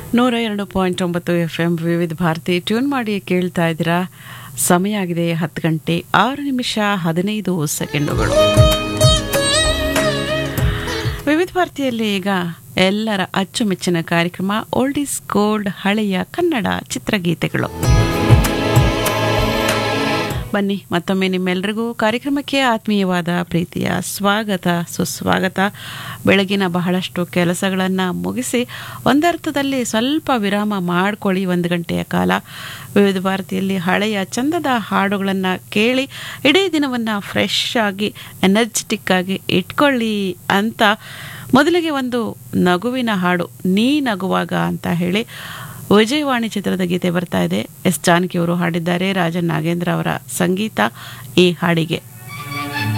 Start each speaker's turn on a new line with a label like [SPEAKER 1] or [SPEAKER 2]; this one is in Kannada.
[SPEAKER 1] ನೂರ ಎರಡು ಪಾಯಿಂಟ್ ಒಂಬತ್ತು ಎಫ್ ಎಂ ವಿವಿಧ ಭಾರತಿ ಟ್ಯೂನ್ ಮಾಡಿ ಕೇಳ್ತಾ ಇದ್ದೀರಾ ಸಮಯ ಆಗಿದೆ ಹತ್ತು ಗಂಟೆ ಆರು ನಿಮಿಷ ಹದಿನೈದು ಸೆಕೆಂಡುಗಳು ವಿವಿಧ ಭಾರತಿಯಲ್ಲಿ ಈಗ ಎಲ್ಲರ ಅಚ್ಚುಮೆಚ್ಚಿನ ಕಾರ್ಯಕ್ರಮ ಓಲ್ಡ್ ಈಸ್ ಗೋಲ್ಡ್ ಹಳೆಯ ಕನ್ನಡ ಚಿತ್ರಗೀತೆಗಳು ಬನ್ನಿ ಮತ್ತೊಮ್ಮೆ ನಿಮ್ಮೆಲ್ಲರಿಗೂ ಕಾರ್ಯಕ್ರಮಕ್ಕೆ ಆತ್ಮೀಯವಾದ ಪ್ರೀತಿಯ ಸ್ವಾಗತ ಸುಸ್ವಾಗತ ಬೆಳಗಿನ ಬಹಳಷ್ಟು ಕೆಲಸಗಳನ್ನು ಮುಗಿಸಿ ಒಂದರ್ಥದಲ್ಲಿ ಸ್ವಲ್ಪ ವಿರಾಮ ಮಾಡ್ಕೊಳ್ಳಿ ಒಂದು ಗಂಟೆಯ ಕಾಲ ವಿವಿಧ ಭಾರತಿಯಲ್ಲಿ ಹಳೆಯ ಚಂದದ ಹಾಡುಗಳನ್ನು ಕೇಳಿ ಇಡೀ ದಿನವನ್ನು ಫ್ರೆಶ್ ಆಗಿ ಎನರ್ಜೆಟಿಕ್ ಆಗಿ ಇಟ್ಕೊಳ್ಳಿ ಅಂತ ಮೊದಲಿಗೆ ಒಂದು ನಗುವಿನ ಹಾಡು ನೀ ನಗುವಾಗ ಅಂತ ಹೇಳಿ ವಿಜಯವಾಣಿ ಚಿತ್ರದ ಗೀತೆ ಬರ್ತಾ ಇದೆ ಎಸ್ ಜಾನಕಿಯವರು ಹಾಡಿದ್ದಾರೆ ರಾಜನ್ ನಾಗೇಂದ್ರ ಅವರ ಸಂಗೀತ ಈ ಹಾಡಿಗೆ